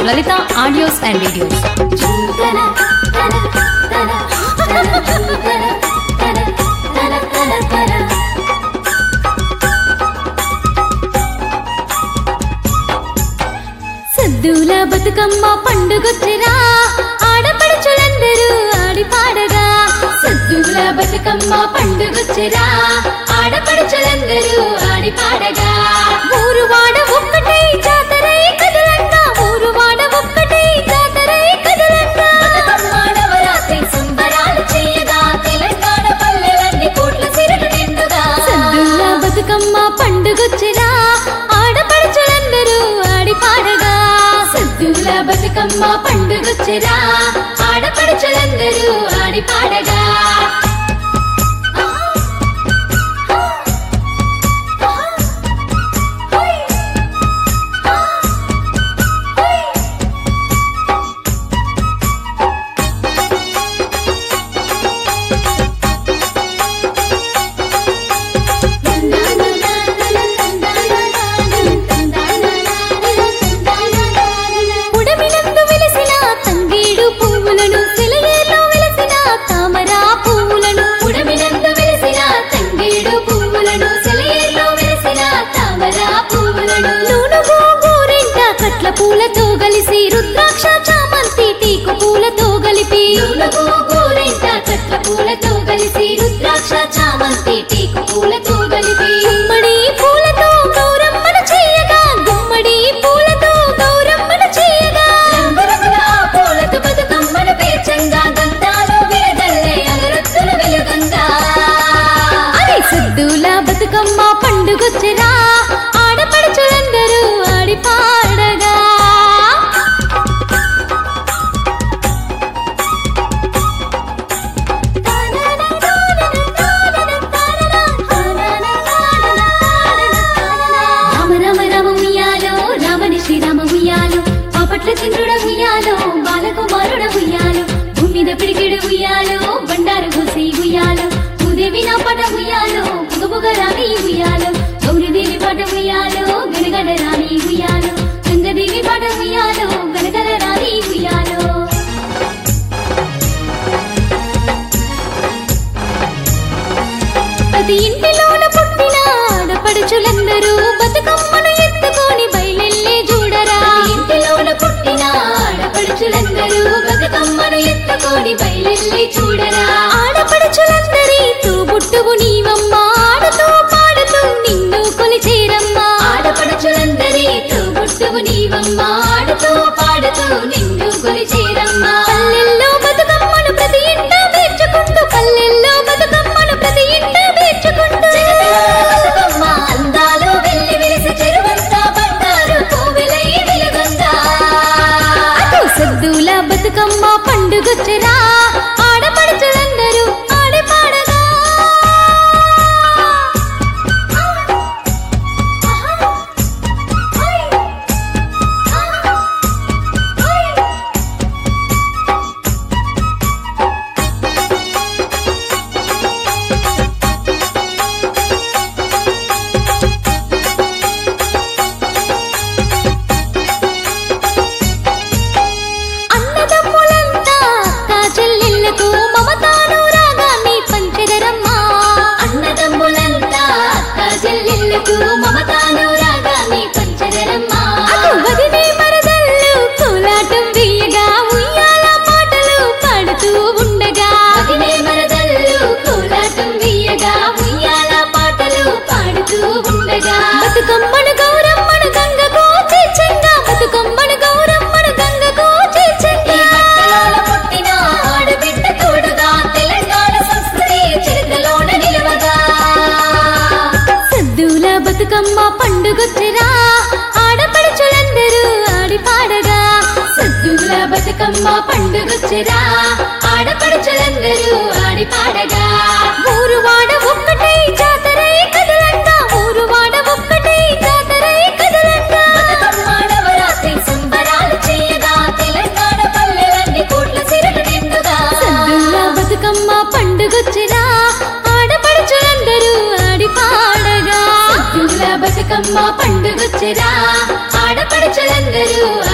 Lalitha audios and videos Saddula Bathukamma పండుగొచ్చిరా ఆడపడుచులందరూ ఆడి పాడగా సద్దుల బతుకమ్మ పండుగొచ్చిరా ఆడపడుచులందరూ ఆడి పాడగా ఊరు వాడ ఒక్కటే జాతరై కదలంగా ఊరు వాడ ఒక్కటే జాతరై కదలంగా నవరాత్రి సంబరాలు చేయగా తెలంగాణ పల్లెలన్నీ కోట్ల సిరలు నిండుగా సద్దుల బతుకమ్మ పండుగొచ్చిరా ఆడపడుచులందరూ ఆడి పాడగా సద్దుల బతుకమ్మ పండుగొచ్చిరా ఆడపడుచులందరూ ఆడి పాడగా ఉడమినందు వెలసిన తంగేడు పువ్వులను సెలయేర్లో వెలసిన తామర పువ్వులను ఉడమినందు వెలసిన తంగేడు పువ్వులను సెలయేర్లో వెలసిన తామర పువ్వులను నూనెగో గోరెంట కట్ల పూలతో కలిసి రుద్రాక్ష చామంతి టీకు పూలతో కలిపి నూనెగో గోరెంట కట్ల పూలతో కలిసి రుద్రాక్ష చామంతి టీకు పూలతో కలిపి గుమ్మడి పూలతో గౌరమ్మను చేయగా గుమ్మడి పూలతో గౌరమ్మను చేయగా రంగురంగుల ఆ పూలతో బతుకమ్మను పేర్చంగా గంధాలు విరగల్లే అగరత్తులు వెలుగంగా అరే సిద్ధుల బతుకమ్మ పండుగొచ్చరా ఆడపడుచులందరూ ఆడి పాడగా రామ రామ రామ ఉయ్యాలో రామని శ్రీరామ ఉయ్యాలో పాపట్ల చంద్రుడ ఉయ్యాలో బాలకుమారుడ ఉయ్యాలో భూమి మీద పిడికిడు ఉయ్యాలో బండారు గోసి ఉయ్యాలో భూదేవి నా పట ఉయ్యాలో పుగబుగ రాణి ఉయ్యాలో గౌరీదేవి పట ఉయ్యాలో గణగణ రాణి ఉయ్యాలో గంగదేవి పట ఉయ్యాలో గణగణ రాణి ఉయ్యాలో ప్రతి ఇంటిలోన పుట్టిన ఆడపడుచులందరూ బతుకమ్మను ఎత్తుకొని బయలెళ్ళే చూడరా ఇంటిలోన పుట్టిన ఆడపడుచులందరూ బతుకమ్మను ఎత్తుకొని బయలెళ్ళే చూడరా ఆడపడుచులందరి తోబుట్టువు నీవమ్మ ఆడుతూ పాడుతూ నిన్ను కొలిచేరమ్మా ఆడపడుచులందరి తోబుట్టువు నీవమ్మ ఆడుతూ పాడుతూ నిన్ను కొలిచేరమ్మా పల్లెల్లో బతుకమ్మను ప్రతి ఇంట పేర్చుకుంటూ పల్లెల్లో బతుకమ్మను ప్రతి ఇంట పేర్చుకుంటూ బతుకమ్మ అందాలు వెళ్ళి వెలిసి చెరువంతా బంగారు కోవెలై వెలుగంగా అటు సద్దుల బతుకమ్మ పండుగొచ్చరా ఆడపడుచులందరూ ఆడి పాడగా అన్నదమ్ములంతా అక్కా చెల్లెళ్ళకు మమతాను రాగాన్ని పంచెదరమ్మా అన్నదమ్ములంతా అక్కా చెల్లెళ్ళకు మమతాను రాగాన్ని పంచెదరమ్మా వదినే మరదళ్ళు కోలాటం వేయగా ఉయ్యాల పాటలు పాడుతూ ఉండగా వదినే మరదళ్ళు కోలాటం వేయగా ఉయ్యాల పాటలు పాడుతూ ఉండగా బతుకమ్మను గౌరమ్మను గంగకు చేర్చంగా బతుకమ్మను గౌరమ్మను గంగకు చేర్చంగా పుట్టిన ఆడబిడ్డ తోడుగా తెలంగాణ సంస్కృతి చరిత్రలోన నిలవగా సద్దుల బతుకమ్మ పండుగొచ్చరా ఆడపడుచులందరూ ఆడి పాడగా సద్దుల బతుకమ్మ పండుగొచ్చరా ఆడపడుచులందరూ ఆడి పాడగా ఊరు వాడ ఒక్కటే జాతరై కదలంగా ఊరు వాడ ఒక్కటే జాతరై కదలంగా బతుకమ్మ నవరాత్రి సంబరాలు చేయగా తెలంగాణ పల్లెలన్నీ కోట్ల సిరలు నిండుగా సద్దుల బతుకమ్మ పండుగొచ్చిరా ఆడపడుచులందరూ ఆడి పాడగా సద్దుల బతుకమ్మ పండుగొచ్చిరా ఆడపడుచులందరూ